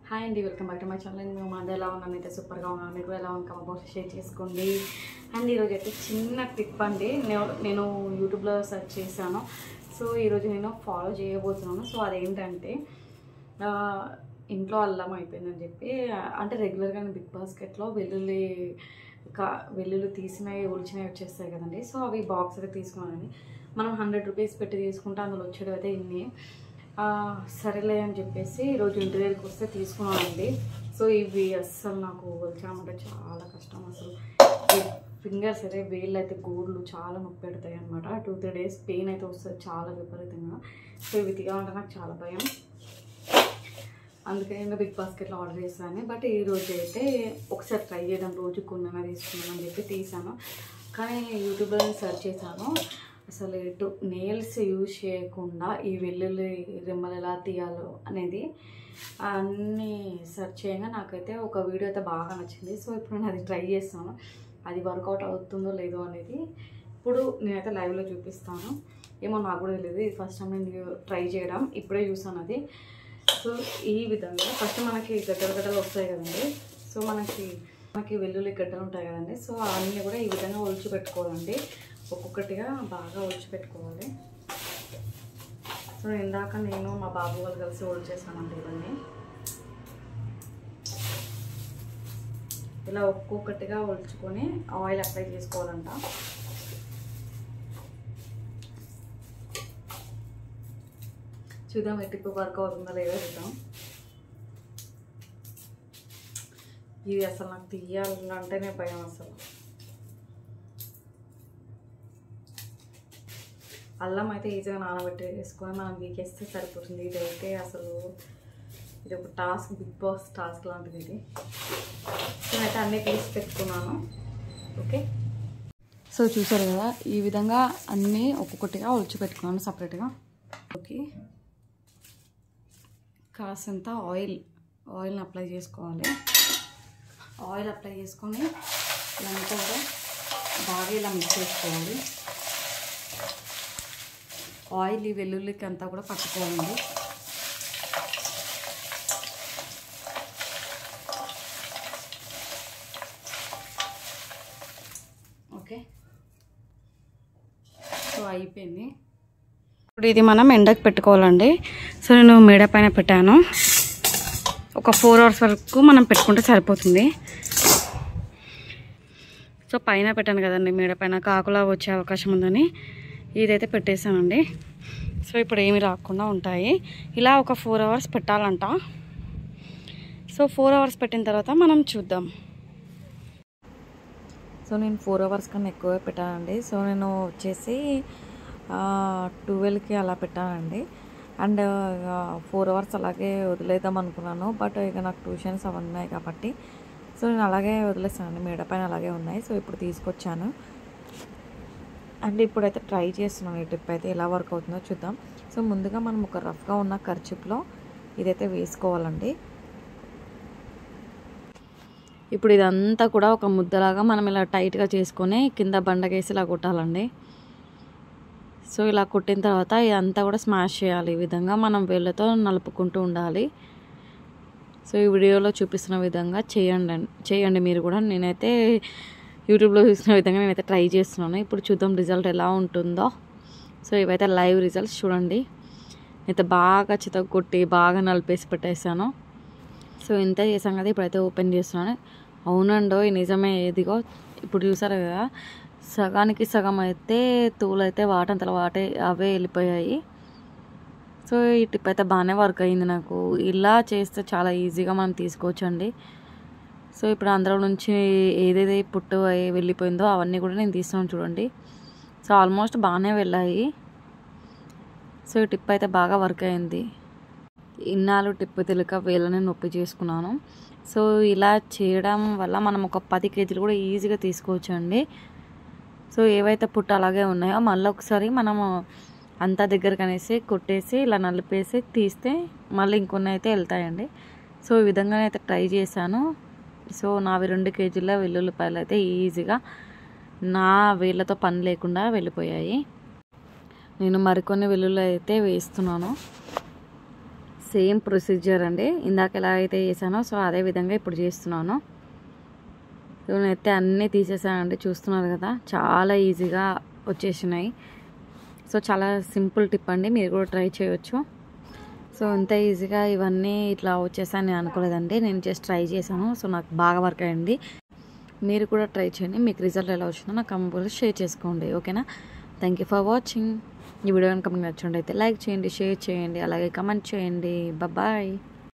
hi అండి welcome back to my channel మేము మాది ఎలా ఉన్నాను అయితే సూపర్గా ఉన్నాను మీరు ఎలా ఉన్నాం కమ్మ షేర్ చేసుకోండి అండ్ ఈరోజు అయితే చిన్న టిప్ అండి నేను నేను యూట్యూబ్లో సెర్చ్ చేశాను సో ఈరోజు నేను ఫాలో చేయబోతున్నాను సో అదేంటంటే ఆ, ఇంట్లో అల్లం అయిపోయిందని చెప్పి అంటే రెగ్యులర్గా బిగ్ బాస్కెట్లో వెల్లుల్లి కా వెల్లుల్లి తీసినవి ఒలిచినవి వచ్చేస్తాయి కదండి సో అవి బాక్స్ అయితే తీసుకున్నానండి మనం హండ్రెడ్ రూపీస్ పెట్టి తీసుకుంటే అందులో వచ్చేది అయితే ఇన్ని ఆ, సరేలే అని చెప్పేసి ఈరోజు ఇంటి దగ్గరికి వస్తే తీసుకున్నానండి సో ఇవి అస్సలు నాకు ఒలిచామంటే చాలా కష్టం అసలు ఫింగర్స్ అయితే వేళ్ళు అయితే గోర్లు చాలా నొప్పి పెడతాయి అనమాట టూ త్రీ డేస్ పెయిన్ అయితే వస్తుంది చాలా విపరీతంగా సో ఇవి తీయాలంటే నాకు చాలా భయం అందుకే ఇంకా బిగ్ బాస్కెట్లో ఆర్డర్ చేశాను బట్ ఈ రోజు అయితే ఒకసారి ట్రై చేయడం రోజు కొన్నా తీసుకున్నాను అని చెప్పి తీసాను కానీ యూట్యూబ్లో సెర్చ్ చేశాను అసలు ఎటు నెయిల్స్ యూజ్ చేయకుండా ఈ వెల్లుల్లి రెమ్మలు ఎలా తీయాలో అనేది అన్నీ సెర్చ్ చేయగా నాకైతే ఒక వీడియో అయితే బాగా నచ్చింది సో ఇప్పుడు నేను అది ట్రై చేస్తాను అది వర్కౌట్ అవుతుందో లేదో అనేది ఇప్పుడు నేనైతే లైవ్లో చూపిస్తాను ఏమో నాకు కూడా తెలియదు ఇది ఫస్ట్ టైం నేను ట్రై చేయడం ఇప్పుడే చూసాను అది సో ఈ విధంగా ఫస్ట్ మనకి గడ్డలు గడ్డలు వస్తాయి కదండి సో మనకి మనకి వెల్లుల్లి గడ్డలు ఉంటాయి కదండి సో అవన్నీ కూడా ఈ విధంగా ఒలిచి పెట్టుకోవాలండి ఒక్కొక్కటిగా బాగా ఒలిచి పెట్టుకోవాలి సో ఇందాక నేను మా బాబు వాళ్ళు కలిసి ఒలిచేసానండి ఇవన్నీ ఇలా ఒక్కొక్కటిగా ఒలుచుకొని ఆయిల్ అప్లై చేసుకోవాలంట చూద్దాం ఎట్టి వర్క్ అవుతుందో లేదో చూద్దాం ఇది అసలు నాకు తీయాలంటేనే భయం అసలు అల్లం అయితే ఈజీగా నానబెట్టి వేసుకొని మనం వీకేస్తే సరిపోతుంది ఇది అయితే అసలు ఇది ఒక టాస్క్ బిగ్ బాస్ టాస్క్ లాంటిది ఇది నేనైతే అన్నీ తీసి పెట్టుకున్నాను ఓకే సో చూసారు కదా ఈ విధంగా అన్నీ ఒక్కొక్కటిగా ఒలిచి పెట్టుకున్నాను సపరేట్గా ఓకే కాసంత ఆయిల్ ఆయిల్ని అప్లై చేసుకోవాలి ఆయిల్ అప్లై చేసుకొని ఇదంతా కూడా బాగా ఇలా మిక్స్ చేసుకోవాలి ఆయిల్ ఈ వెల్లుల్లికి అంతా కూడా పట్టుకోవాలండి ఓకే సో అయిపోయింది ఇప్పుడు ఇది మనం ఎండకు పెట్టుకోవాలండి సో నేను మేడ పైన పెట్టాను ఒక ఫోర్ అవర్స్ వరకు మనం పెట్టుకుంటే సరిపోతుంది సో పైన పెట్టాను కదండి మేడ పైన కాకులా వచ్చే అవకాశం ఉందని ఇదైతే పెట్టేశానండి సో ఇప్పుడు ఏమి రాకుండా ఉంటాయి ఇలా ఒక ఫోర్ అవర్స్ పెట్టాలంట సో ఫోర్ అవర్స్ పెట్టిన తర్వాత మనం చూద్దాం సో నేను ఫోర్ అవర్స్ కన్నా ఎక్కువే పెట్టానండి సో నేను వచ్చేసి ట్వెల్వ్కి అలా పెట్టానండి అండ్ ఫోర్ అవర్స్ అలాగే వదిలేద్దాం అనుకున్నాను బట్ ఇక నాకు ట్యూషన్స్ అవన్నీ ఉన్నాయి కాబట్టి సో నేను అలాగే వదిలేస్తానండి మేడ పైన అలాగే ఉన్నాయి సో ఇప్పుడు తీసుకొచ్చాను అండ్ ఇప్పుడైతే ట్రై చేస్తున్నాను ఈ ట్రిప్ అయితే ఎలా వర్క్ అవుతుందో చూద్దాం సో ముందుగా మనం ఒక రఫ్గా ఉన్న ఖర్చులో ఇదైతే వేసుకోవాలండి ఇప్పుడు ఇదంతా కూడా ఒక ముద్దలాగా మనం ఇలా టైట్గా చేసుకొని కింద బండకేసి ఇలా కొట్టాలండి సో ఇలా కొట్టిన తర్వాత ఇదంతా కూడా స్మాష్ చేయాలి ఈ విధంగా మనం వేళ్ళతో నలుపుకుంటూ ఉండాలి సో ఈ వీడియోలో చూపిస్తున్న విధంగా చేయండి చేయండి మీరు కూడా నేనైతే యూట్యూబ్లో చూసిన విధంగా నేనైతే ట్రై చేస్తున్నాను ఇప్పుడు చూద్దాం రిజల్ట్ ఎలా ఉంటుందో సో ఇవైతే లైవ్ రిజల్ట్స్ చూడండి అయితే బాగా చితగొట్టి బాగా నలిపేసి పెట్టేశాను సో ఇంత చేసాం కదా ఇప్పుడైతే ఓపెన్ చేస్తున్నాను అవునండో ఈ నిజమే ఏదిగో ఇప్పుడు చూసారు కదా సగానికి సగం అయితే తూలైతే వాటంతల వాటే అవే వెళ్ళిపోయాయి సో ఈ టిప్ అయితే బాగానే వర్క్ అయింది నాకు ఇలా చేస్తే చాలా ఈజీగా మనం తీసుకోవచ్చండి సో ఇప్పుడు అందులో నుంచి ఏదేది పుట్టు అయి వెళ్ళిపోయిందో అవన్నీ కూడా నేను తీస్తున్నాను చూడండి సో ఆల్మోస్ట్ బాగానే వెళ్ళాయి సో ఈ టిప్ అయితే బాగా వర్క్ అయింది ఇన్నాళ్ళు టిప్పు తెలియక వేళ్ళని నొప్పి చేసుకున్నాను సో ఇలా చేయడం వల్ల మనం ఒక పది కేజీలు కూడా ఈజీగా తీసుకోవచ్చు అండి సో ఏవైతే పుట్టు అలాగే ఉన్నాయో మళ్ళీ ఒకసారి మనము అంతా దగ్గరకు అనేసి కొట్టేసి ఇలా నలిపేసి తీస్తే మళ్ళీ ఇంకొన్ని అయితే వెళ్తాయండి సో ఈ విధంగా అయితే ట్రై చేశాను సో నావి రెండు కేజీల వెల్లుల్లిపాయలు అయితే ఈజీగా నా వేళ్ళతో పని లేకుండా వెళ్ళిపోయాయి నేను మరికొన్ని వెల్లుల్లి అయితే వేస్తున్నాను సేమ్ ప్రొసీజర్ అండి ఇందాక ఎలా అయితే చేశానో సో అదే విధంగా ఇప్పుడు చేస్తున్నాను సో నేనైతే అన్నీ తీసేసానండి చూస్తున్నారు కదా చాలా ఈజీగా వచ్చేసినాయి సో చాలా సింపుల్ టిప్ అండి మీరు కూడా ట్రై చేయొచ్చు సో ఇంత ఈజీగా ఇవన్నీ ఇట్లా వచ్చేసాయని నేను అనుకోలేదండి నేను జస్ట్ ట్రై చేశాను సో నాకు బాగా వర్క్ అయింది మీరు కూడా ట్రై చేయండి మీకు రిజల్ట్ ఎలా వచ్చిందో నాకు కంపల్సరీ షేర్ చేసుకోండి ఓకేనా థ్యాంక్ యూ ఫర్ వాచింగ్ ఈ వీడియో కనుక మీకు నచ్చండి అయితే లైక్ చేయండి షేర్ చేయండి అలాగే కమెంట్ చేయండి బాయ్